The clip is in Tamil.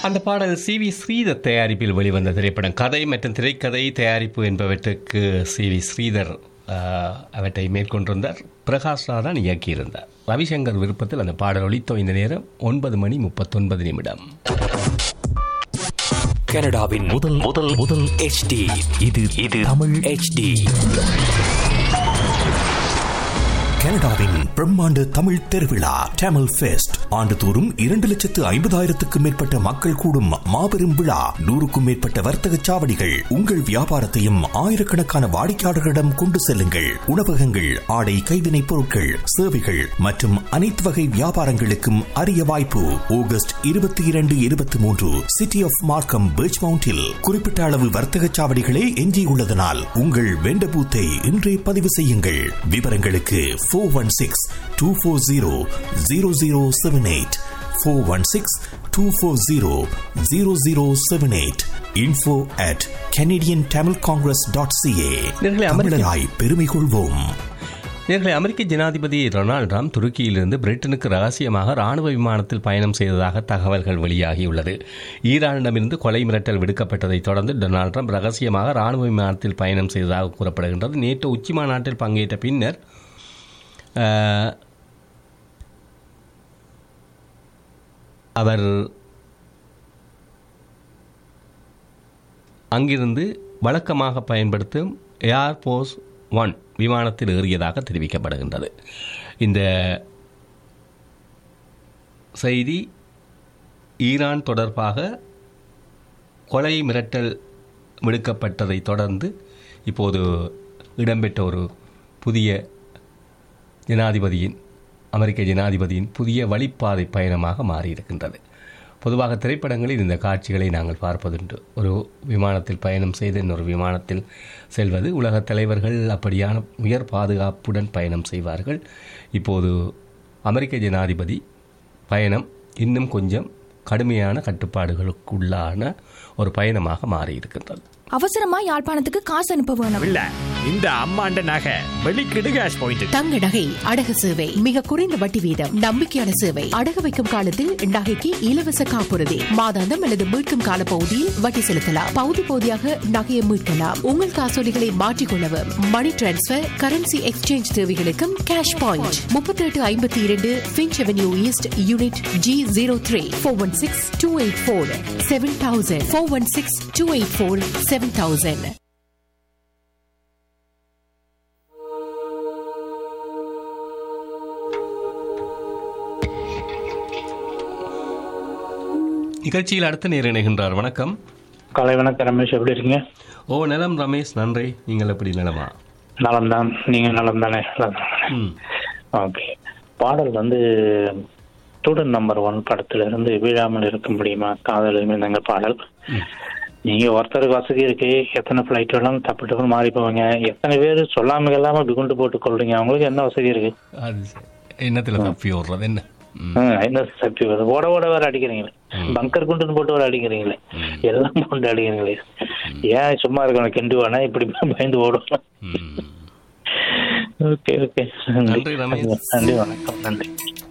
அந்த பாடல் சி வி ஸ்ரீதர் தயாரிப்பில் வெளிவந்த திரைப்படம் கதை மற்றும் திரைக்கதை தயாரிப்பு என்பவற்றுக்கு சி வி ஸ்ரீதர் ஆஹ், அவற்றை மேற்கொண்டிருந்தார் பிரகாஷ் ரா தான் இயக்கியிருந்தார் ரவிசங்கர் விருப்பத்தில் அந்த பாடல் ஒலித்தோ இந்த நேரம் ஒன்பது மணி முப்பத்தொன்பது நிமிடம் கனடாவின் முதல் முதல் முதல் HD இது இது தமிழ் HD கனடாவின் பிரம்மாண்ட தமிழ் திருவிழா டேமல் ஃபெஸ்ட் ஆண்டுதோறும் இரண்டு லட்சத்து ஐம்பதாயிரத்துக்கும் மேற்பட்ட மக்கள் கூடும் மாபெரும் விழா நூறுக்கும் மேற்பட்ட வர்த்தக சாவடிகள் உங்கள் வியாபாரத்தையும் ஆயிரக்கணக்கான வாடிக்கையாளர்களிடம் கொண்டு செல்லுங்கள் உணவகங்கள் ஆடை கைவினைப் பொருட்கள் சேவைகள் மற்றும் அனைத்து வகை வியாபாரங்களுக்கும் அரிய வாய்ப்பு ஆகஸ்ட் இருபத்தி இரண்டு இருபத்தி மூன்று சிட்டி ஆஃப் மார்க்கம் பீச் மவுண்டில் குறிப்பிட்ட அளவு வர்த்தக சாவடிகளே எஞ்சியுள்ளதனால் உங்கள் வெண்ட பூத்தை இன்றே பதிவு செய்யுங்கள் விவரங்களுக்கு four one six two four zero zero zero seven eight four one six two four zero zero zero seven eight info at Canadian Tamil congress dot CA நேர்களே, அமெரிக்க- தமிழராய் பெருமை கொள்வோம் நேர்களை அமெரிக்க ஜனாதிபதி டொனால்ட் ட்ரம்ப் துருக்கியிலிருந்து பிரிட்டனுக்கு ரகசியமாக ராணுவ விமானத்தில் பயணம் செய்ததாக தகவல்கள் வெளியாகியுள்ளது ஈரானிடமிருந்து கொலை மிரட்டல் விடுக்கப்பட்டதைத் தொடர்ந்து டொனால்ட் ட்ரம்ப் ரகசியமாக ராணுவ விமானத்தில் பயணம் செய்ததாக கூறப்படுகின்றது நேற்று உச்சி மாநாட்டில் பங்கேற்ற பின்னர் அஹ், அவர் அங்கிருந்து வழக்கமாக பயன்படுத்தும் ஏர்போர்ஸ் ஒன் விமானத்தில் ஏறியதாக தெரிவிக்கப்படுகின்றது இந்த செய்தி ஈரான் தொடர்பாக கொலை மிரட்டல் விடுக்கப்பட்டதை தொடர்ந்து இப்போது இடம்பெற்ற ஒரு புதிய ஜனாதிபதியின் அமெரிக்க ஜனாதிபதியின் புதிய வழிப்பாதை பயணமாக மாறியிருக்கின்றது பொதுவாக திரைப்படங்களில் இந்த காட்சிகளை நாங்கள் பார்ப்பதுண்டு ஒரு விமானத்தில் பயணம் செய்து இன்னொரு விமானத்தில் செல்வது உலகத் தலைவர்கள் அப்படியான உயர் பாதுகாப்புடன் பயணம் செய்வார்கள் இப்போது அமெரிக்க ஜனாதிபதி பயணம் இன்னும் கொஞ்சம் கடுமையான கட்டுப்பாடுகளுக்குள்ளான ஒரு பயணமாக மாறியிருக்கின்றது அவசரமா யாழ்ப்பாணத்துக்கு காசு அனுப்ப வேணும் இல்ல இந்த அம்மாண்ட நகை வெளிக்கிடு கேஷ் பாயிண்ட் தங்க நகை அடகு சேவை மிக குறைந்த வட்டி வீதம் நம்பிக்கையான சேவை அடகு வைக்கும் காலத்தில் நகைக்கு இலவச காப்புறுதி மாதாந்தம் அல்லது மீட்கும் கால பகுதியில் வட்டி செலுத்தலாம் பகுதி பகுதியாக நகையை மீட்கலாம் உங்கள் காசோலிகளை மாற்றிக்கொள்ளவும் மணி டிரான்ஸ்பர் கரன்சி எக்ஸ்சேஞ்ச் தேவைகளுக்கும் கேஷ் பாயிண்ட் முப்பத்தி எட்டு ஐம்பத்தி இரண்டு Finch avenue east unit G zero three four one six two eight four seven thousand four one six two eight four seven thousand நிகழ்ச்சியில் அடுத்த நேர் இணைகின்றார் வணக்கம் காலை வணக்கம் ரமேஷ் எப்படி இருக்கீங்க ஓ நலம் ரமேஷ் நன்றி நீங்கள் எப்படி நலமா நலம் தான் நீங்க நலம் தானே ம் ஓகே பாடல் வந்து ஸ்டூடெண்ட் நம்பர் ஒன் படத்துல இருந்து வீழாமல் இருக்க முடியுமா காதல் இருந்த பாடல் நீங்க ஒருத்தருக்கு வசதி இருக்கு எத்தனை ஃபிளைட் வேணாலும் தப்பு டப்புன்னு மாறி போவீங்க எத்தனை பேர் சொல்லாம இல்லாம இப்படி குண்டு போட்டு கொள்றீங்க அவங்களுக்கு என்ன வசதி இருக்கு அது சரி. என்னத்துல தப்பி ஓடுறது என்ன ம். ஹம், என்ன சக்தி வருது ஓட ஓட வேற அடிக்கிறீங்களே பங்கர் குண்டுன்னு போட்டு வேற அடிக்கிறீங்களே எல்லாம் போட்டு அடிக்கிறீங்களே ஏன் சும்மா இருக்கணும் கெண்டு வேணா இப்படி பயந்து ஓடும் ம். ஓகே ஓகே நன்றி, ரமேஷ். நன்றி வணக்கம் நன்றி